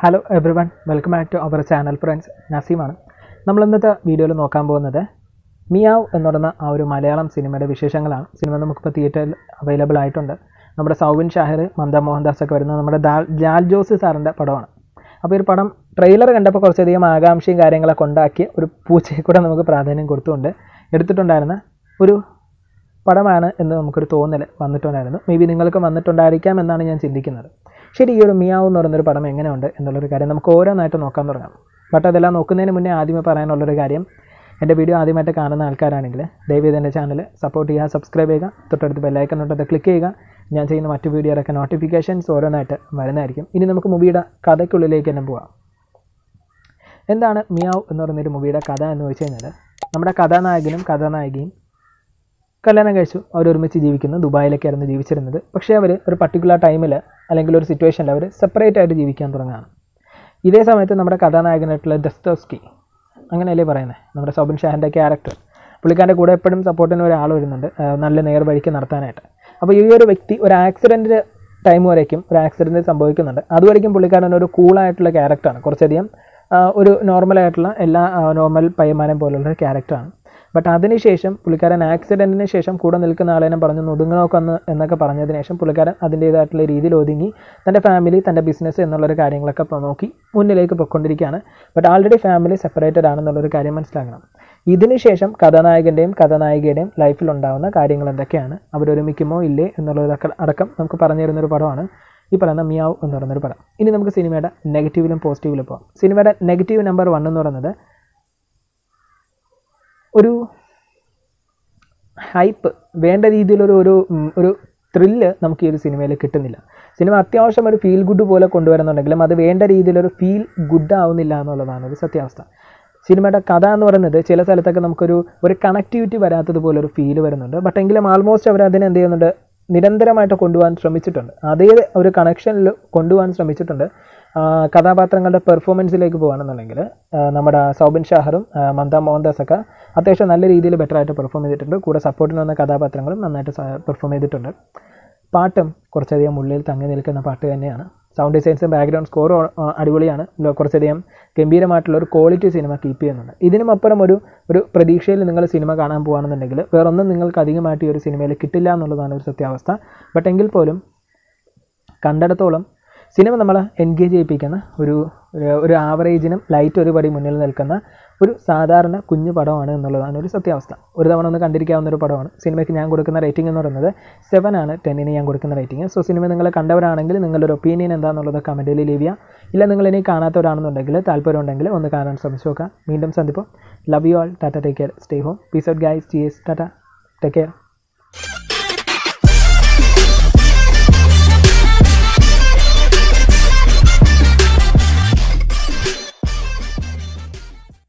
hello everyone welcome back to our channel friends നസീമാണ് നമ്മൾ ഇന്നത്തെ വീഡിയോയിൽ നോക്കാൻ പോകുന്നത് മിയാവ് എന്ന് പറയുന്ന ആ ഒരു മലയാളം സിനിമയുടെ വിശേഷങ്ങളാണ് സിനിമ നമുക്കിപ്പോൾ തിയേറ്ററിൽ അവൈലബിൾ ആയിട്ടുണ്ട് നമ്മുടെ സൗബിൻ ഷാഹിർ മമത മോഹൻദാസ് ഒക്കെ വരുന്ന നമ്മുടെ ദാൽ ജാൽ ജോസ് സാറിൻ്റെ പടമാണ് അപ്പോൾ ഈ ഒരു പടം ട്രെയിലർ കണ്ടപ്പോൾ കുറച്ചധികം ആകാംക്ഷയും കാര്യങ്ങളൊക്കെ ഉണ്ടാക്കി ഒരു പൂച്ചയെ കൂടെ നമുക്ക് പ്രാധാന്യം കൊടുത്തുകൊണ്ട് എടുത്തിട്ടുണ്ടായിരുന്ന ഒരു പടമാണ് എന്ന് നമുക്കൊരു തോന്നൽ വന്നിട്ടുണ്ടായിരുന്നു മേ ബി നിങ്ങൾക്ക് വന്നിട്ടുണ്ടായിരിക്കാം എന്നാണ് ഞാൻ ചിന്തിക്കുന്നത് ശരി ഈ ഒരു മിയാവ് എന്ന് പറയുന്നൊരു പടം എങ്ങനെയുണ്ട് എന്നുള്ളൊരു കാര്യം നമുക്ക് ഓരോന്നായിട്ട് നോക്കാൻ തുടങ്ങാം ബട്ട് അതെല്ലാം നോക്കുന്നതിന് മുന്നേ ആദ്യമേ പറയാനുള്ളൊരു കാര്യം എൻ്റെ വീഡിയോ ആദ്യമായിട്ട് കാണുന്ന ആൾക്കാരാണെങ്കിൽ ദയവേത് എൻ്റെ ചാനൽ സപ്പോർട്ട് ചെയ്യുക സബ്സ്ക്രൈബ് ചെയ്യുക തൊട്ടടുത്ത് ബെല്ലൈക്കൺ തൊട്ടത് ക്ലിക്ക് ചെയ്യുക ഞാൻ ചെയ്യുന്ന മറ്റു വീഡിയോയിലൊക്കെ നോട്ടിഫിക്കേഷൻസ് ഓരോന്നായിട്ട് വരുന്നതായിരിക്കും ഇനി നമുക്ക് മൂവിയുടെ കഥയ്ക്കുള്ളിലേക്ക് തന്നെ പോവാം എന്താണ് മിയാവ് എന്ന് പറയുന്നൊരു മൂവിയുടെ കഥ എന്ന് വെച്ച് കഴിഞ്ഞാൽ നമ്മുടെ കഥാനായകനും കഥാനായികയും കല്യാണം കഴിച്ചു അവർ ഒരുമിച്ച് ജീവിക്കുന്നു ദുബായിലൊക്കെയായിരുന്നു ജീവിച്ചിരുന്നത് പക്ഷേ അവർ ഒരു പർട്ടിക്കുലർ ടൈമിൽ അല്ലെങ്കിൽ ഒരു സിറ്റുവേഷനിൽ അവർ സെപ്പറേറ്റ് ആയിട്ട് ജീവിക്കാൻ തുടങ്ങുകയാണ് ഇതേ സമയത്ത് നമ്മുടെ കഥാനായകനായിട്ടുള്ള ദസ്തോസ്കി അങ്ങനെയല്ലേ പറയുന്നത് നമ്മുടെ സോബിൻ ഷാഹിൻ്റെ ക്യാരക്ടർ പുള്ളിക്കാരൻ്റെ കൂടെ എപ്പോഴും സപ്പോർട്ടിന് ഒരാൾ വരുന്നുണ്ട് ആ, നല്ല നേർവഴിക്ക് നടത്താനായിട്ട് അപ്പോൾ ഈ ഒരു വ്യക്തി ഒരു ആക്സിഡൻറ്റ് ടൈം വരേക്കും ഒരു ആക്സിഡൻറ്റ് സംഭവിക്കുന്നുണ്ട് അതുവരേക്കും പുള്ളിക്കാരൻ ഒരു കൂളായിട്ടുള്ള ക്യാരക്ടറാണ് കുറച്ചധികം ആ, ഒരു നോർമലായിട്ടുള്ള എല്ലാ നോർമൽ പയ്യന്മാരും പോലുള്ള ഒരു ക്യാരക്ടറാണ് ബട്ട് അതിനുശേഷം പുള്ളിക്കാരൻ ആക്സിഡൻറ്റിന് ശേഷം കൂടെ നിൽക്കുന്ന ആളെന്നെ പറഞ്ഞു ഒതുങ്ങണമൊക്കെ ഒന്ന് എന്നൊക്കെ പറഞ്ഞതിന് ശേഷം പുള്ളിക്കാരൻ അതിൻ്റേതായിട്ടുള്ള രീതിയിൽ ഒതുങ്ങി തൻ്റെ ഫാമിലി തൻ്റെ ബിസിനസ് എന്നുള്ളൊരു കാര്യങ്ങളൊക്കെ ഇപ്പോൾ നോക്കി മുന്നിലേക്ക് പൊയ്ക്കൊണ്ടിരിക്കുകയാണ് ബട്ട് ആൾറെഡി ഫാമിലി സെപ്പറേറ്റഡ് ആണെന്നുള്ളൊരു കാര്യം മനസ്സിലാക്കണം ഇതിനുശേഷം കഥാനായകൻ്റെയും കഥാനായികയുടെയും ലൈഫിൽ ഉണ്ടാകുന്ന കാര്യങ്ങൾ എന്തൊക്കെയാണ് അവരൊരുമിക്കുമോ ഇല്ലേ എന്നുള്ളതൊക്കെ അടക്കം നമുക്ക് പറഞ്ഞു തരുന്നൊരു പടമാണ് ഈ പറയുന്ന മിയാവ് എന്ന് പറയുന്നൊരു പടം ഇനി നമുക്ക് സിനിമയുടെ നെഗറ്റീവിലും പോസിറ്റീവിലും പോകാം സിനിമയുടെ നെഗറ്റീവ് നമ്പർ വൺ എന്ന് പറയുന്നത് ഒരു ഹൈപ്പ് വേണ്ട രീതിയിലൊരു ഒരു ഉം, ഒരു ത്രില്ല് നമുക്ക് ഈ ഒരു സിനിമയിൽ കിട്ടുന്നില്ല സിനിമ അത്യാവശ്യം ഒരു ഫീൽ ഗുഡ് പോലെ കൊണ്ടുവരുന്നുണ്ടെങ്കിലും അത് വേണ്ട രീതിയിലൊരു ഫീൽ ഗുഡ് ആവുന്നില്ല എന്നുള്ളതാണ് ഒരു സത്യാവസ്ഥ സിനിമയുടെ കഥ എന്ന് പറയുന്നത് ചില സ്ഥലത്തൊക്കെ നമുക്കൊരു ഒരു കണക്ടിവിറ്റി വരാത്തതുപോലെ ഒരു ഫീൽ വരുന്നുണ്ട് ബട്ട് എങ്കിലും ആൾമോസ്റ്റ് അവർ അതിനെ എന്ത് ചെയ്യുന്നുണ്ട് നിരന്തരമായിട്ട് കൊണ്ടുപോകാൻ ശ്രമിച്ചിട്ടുണ്ട് അതേ ഒരു കണക്ഷനിൽ കൊണ്ടുപോകാൻ ശ്രമിച്ചിട്ടുണ്ട് ആ, കഥാപാത്രങ്ങളുടെ പെർഫോമൻസിലേക്ക് പോകുകയാണെന്നുണ്ടെങ്കിൽ ആ, നമ്മുടെ സൗബിൻ ഷാഹറും ആ, മമത മോഹൻദാസ് ഒക്കെ അത്യാവശ്യം നല്ല രീതിയിൽ ബെറ്റർ ആയിട്ട് പെർഫോം ചെയ്തിട്ടുണ്ട് കൂടെ സപ്പോർട്ടിന് വന്ന കഥാപാത്രങ്ങളും നന്നായിട്ട് പെർഫോം ചെയ്തിട്ടുണ്ട് പാട്ടും കുറച്ചധികം ഉള്ളിൽ തങ്ങി നിൽക്കുന്ന പാട്ട് തന്നെയാണ് സൗണ്ട് ഡിസൈൻസും ബാക്ക്ഗ്രൗണ്ട് സ്കോറും അടിപൊളിയാണ് ലോ- കുറച്ചധികം ഗംഭീരമായിട്ടുള്ള ഒരു ക്വാളിറ്റി സിനിമ കീപ്പ് ചെയ്യുന്നുണ്ട് ഇതിനും അപ്പുറം ഒരു ഒരു പ്രതീക്ഷയിൽ നിങ്ങൾ സിനിമ കാണാൻ പോകുകയാണെന്നുണ്ടെങ്കിൽ വേറൊന്നും നിങ്ങൾക്ക് അധികമായിട്ട് ഈ ഒരു സിനിമയിൽ കിട്ടില്ല എന്നുള്ളതാണ് ഒരു സത്യാവസ്ഥ ബട്ട് എങ്കിൽ പോലും കണ്ടിടത്തോളം സിനിമ നമ്മളെ എൻഗേജ് ചെയ്യിപ്പിക്കുന്ന ഒരു ഒരു- ഒരു ആവറേജിനും ലൈറ്റ് ഒരു പടി മുന്നിൽ നിൽക്കുന്ന ഒരു സാധാരണ കുഞ്ഞു പടമാണ് എന്നുള്ളതാണ് ഒരു സത്യാവസ്ഥ ഒരു തവണ ഒന്ന് കണ്ടിരിക്കാവുന്ന ഒരു പടമാണ് സിനിമയ്ക്ക് ഞാൻ കൊടുക്കുന്ന റേറ്റിംഗ് എന്ന് പറയുന്നത് സെവൻ ആണ് ടെന്നിന് ഞാൻ കൊടുക്കുന്ന റേറ്റിംഗ് സോ സിനിമ നിങ്ങൾ കണ്ടവരാണെങ്കിൽ നിങ്ങളുടെ ഒരു ഒപ്പീനിയൻ എന്താണെന്നുള്ളത് കമൻറ്റിൽ ലീവ് ചെയ്യുക ഇല്ല നിങ്ങൾ ഇനി കാണാത്തവരാണെന്നുണ്ടെങ്കിൽ താല്പര്യം ഉണ്ടെങ്കിൽ ഒന്ന് കാണാൻ ശ്രമിച്ചു നോക്കാം വീണ്ടും സന്ദിപ്പം love you all tata take care stay home peace out guys G S tata take care